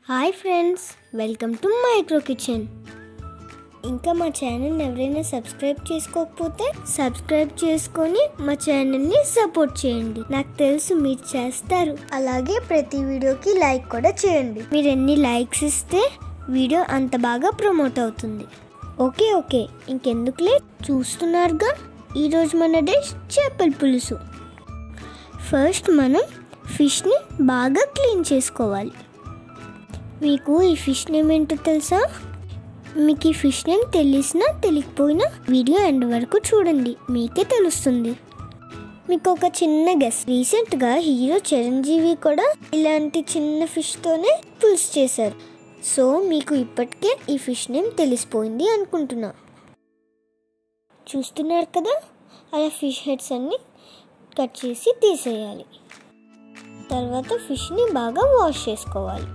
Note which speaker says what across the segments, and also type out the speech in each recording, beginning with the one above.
Speaker 1: hi friends welcome to micro kitchen ఇంకా మా channel ఎవరైనా సబ్స్క్రైబ్ చేసుకోకపోతే సబ్స్క్రైబ్ చేసుకొని మా ఛానల్ని సపోర్ట్ చేయండి నాకు తెలుసు మీరు చేస్తారు అలాగే ప్రతి వీడియోకి లైక్ కూడా చేయండి మీరు ఎన్ని లైక్స్ ఇస్తే వీడియో అంత బాగా ప్రమోట్ అవుతుంది ఓకే ఓకే ఇంకెందుకులే చూస్తున్నారుగా ఈరోజు మన డిష్ చేపల పులుసు ఫస్ట్ మనం ఫిష్ని బాగా క్లీన్ చేసుకోవాలి మీకు ఈ ఫిష్ నేమ్ ఏంటో తెలుసా మీకు ఈ ఫిష్ నేమ్ తెలిసినా తెలియకపోయినా వీడియో ఎండ్ వరకు చూడండి మీకే తెలుస్తుంది మీకు ఒక చిన్న గెస్ రీసెంట్గా హీరో చిరంజీవి కూడా ఇలాంటి చిన్న ఫిష్తోనే పులుసు చేశారు సో మీకు ఇప్పటికే ఈ ఫిష్ నేమ్ తెలిసిపోయింది అనుకుంటున్నా చూస్తున్నారు కదా అలా ఫిష్ హెడ్స్ అన్ని కట్ చేసి తీసేయాలి తర్వాత ఫిష్ని బాగా వాష్ చేసుకోవాలి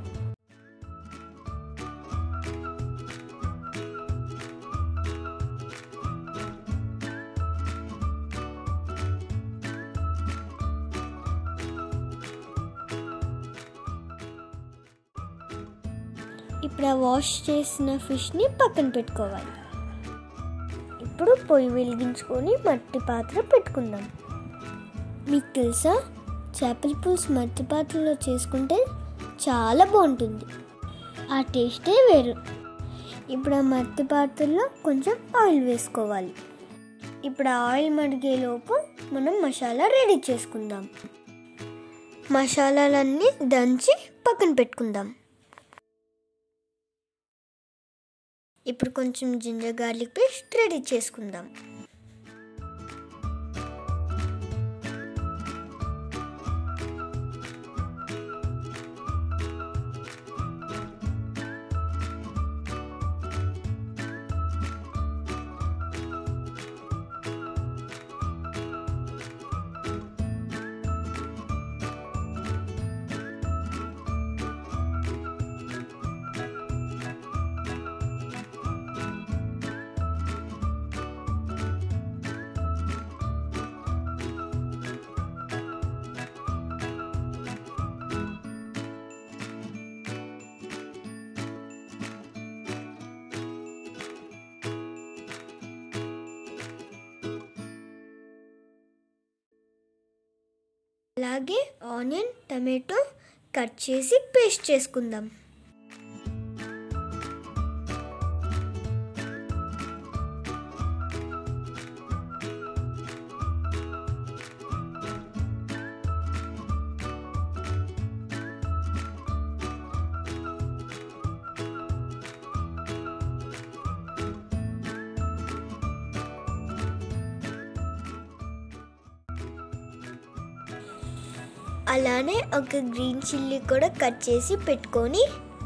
Speaker 1: ఇప్పుడు ఆ వాష్ చేసిన ఫిష్ని పక్కన పెట్టుకోవాలి ఇప్పుడు పొయ్యి వెలిగించుకొని మట్టి పాత్ర పెట్టుకుందాం మీకు తెలుసా చేపల పులుసు మట్టి పాత్రలో చేసుకుంటే చాలా బాగుంటుంది ఆ టేస్టే వేరు ఇప్పుడు ఆ మట్టి పాత్రలో కొంచెం ఆయిల్ వేసుకోవాలి ఇప్పుడు ఆ ఆయిల్ మడిగేలోపు మనం మసాలా రెడీ చేసుకుందాం మసాలాలన్నీ దంచి పక్కన పెట్టుకుందాం ఇప్పుడు కొంచెం జింజర్ గార్లిక్ పేస్ట్ రెడీ చేసుకుందాం అలాగే ఆనియన్ టమాటో కట్ చేసి పేస్ట్ చేసుకుందాం అలానే ఒక గ్రీన్ చిల్లీ కూడా కట్ చేసి పెట్టుకొని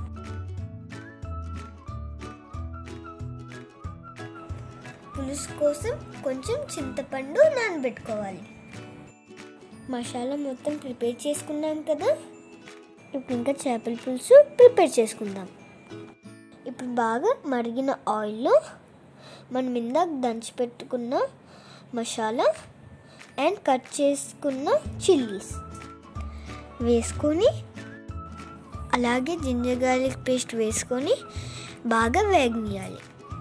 Speaker 1: పులుసు కోసం కొంచెం చింతపండు నానబెట్టుకోవాలి మసాలా మొత్తం ప్రిపేర్ చేసుకున్నాం కదా ఇప్పుడు ఇంకా చేపల పులుసు ప్రిపేర్ చేసుకుందాం ఇప్పుడు బాగా మరిగిన ఆయిల్లో మనం ఇందాక దంచి పెట్టుకున్న మసాలా అండ్ కట్ చేసుకున్న చిల్లీస్ వేసుకొని అలాగే జింజర్ గార్లిక్ పేస్ట్ వేసుకొని బాగా వేగనీయాలి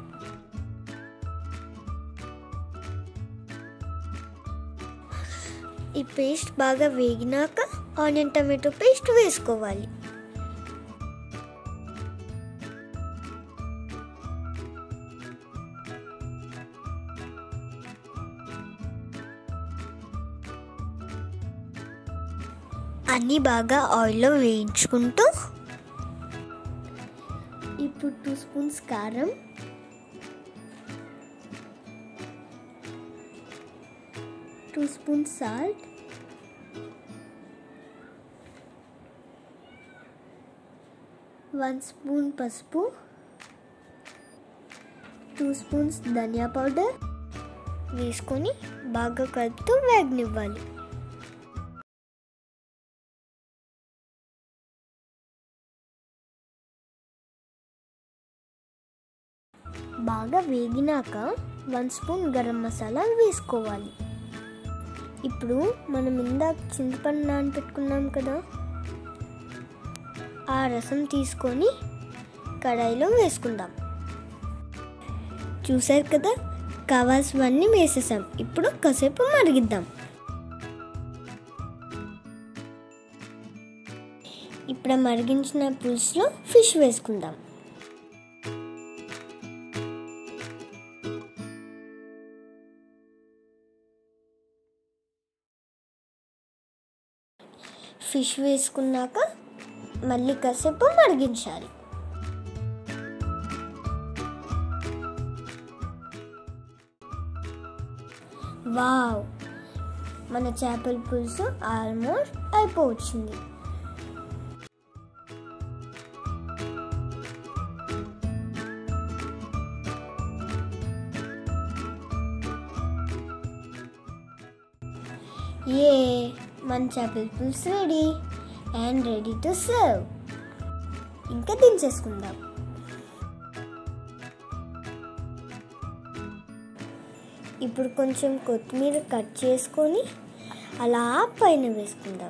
Speaker 1: ఈ పేస్ట్ బాగా వేగినాక ఆనియన్ టమాటో పేస్ట్ వేసుకోవాలి అన్నీ బాగా ఆయిల్లో వేయించుకుంటూ ఇప్పుడు టూ స్పూన్స్ కారం two spoons salt one spoon పసుపు టూ స్పూన్స్ ధనియా పౌడర్ వేసుకొని బాగా కలుపుతూ వేగనివ్వాలి బాగా వేగినాక వన్ స్పూన్ గరం మసాలా వేసుకోవాలి ఇప్పుడు మనం ఇందాక చింతపండు నానబెట్టుకున్నాం కదా ఆ రసం తీసుకొని కడాయిలో వేసుకుందాం చూసారు కదా కావాల్సినవన్నీ వేసేసాం ఇప్పుడు కాసేపు మరిగిద్దాం ఇప్పుడు మరిగించిన పులుసులో ఫిష్ వేసుకుందాం ఫిష్ వేసుకున్నాక మళ్ళీ కాసేపు మరిగించాలి వావ్ మన చేపల పులుసు ఆల్మోస్ట్ అయిపోవచ్చింది ఏ మన చేపల పులుసు ready and ready to serve ఇంకా దించేసుకుందాం ఇప్పుడు కొంచెం కొత్తిమీర కట్ చేసుకొని అలా పైన వేసుకుందాం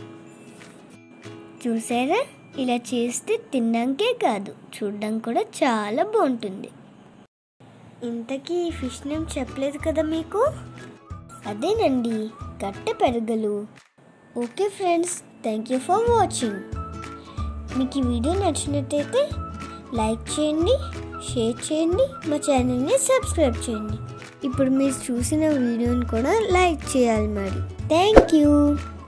Speaker 1: చూసారా ఇలా చేస్తే తినడానికే కాదు చూడడం కూడా చాలా బాగుంటుంది ఇంతకీ ఈ ఫిష్ నేమ్ చెప్పలేదు కదా మీకు అదేనండి గట్ట పెరగలు okay friends thank you for watching మీకు ఈ వీడియో నచ్చినట్టయితే లైక్ చేయండి షేర్ చేయండి మా ఛానల్ని సబ్స్క్రైబ్ చేయండి ఇప్పుడు మీరు చూసిన వీడియోని కూడా లైక్ చేయాలి మరి థ్యాంక్ యూ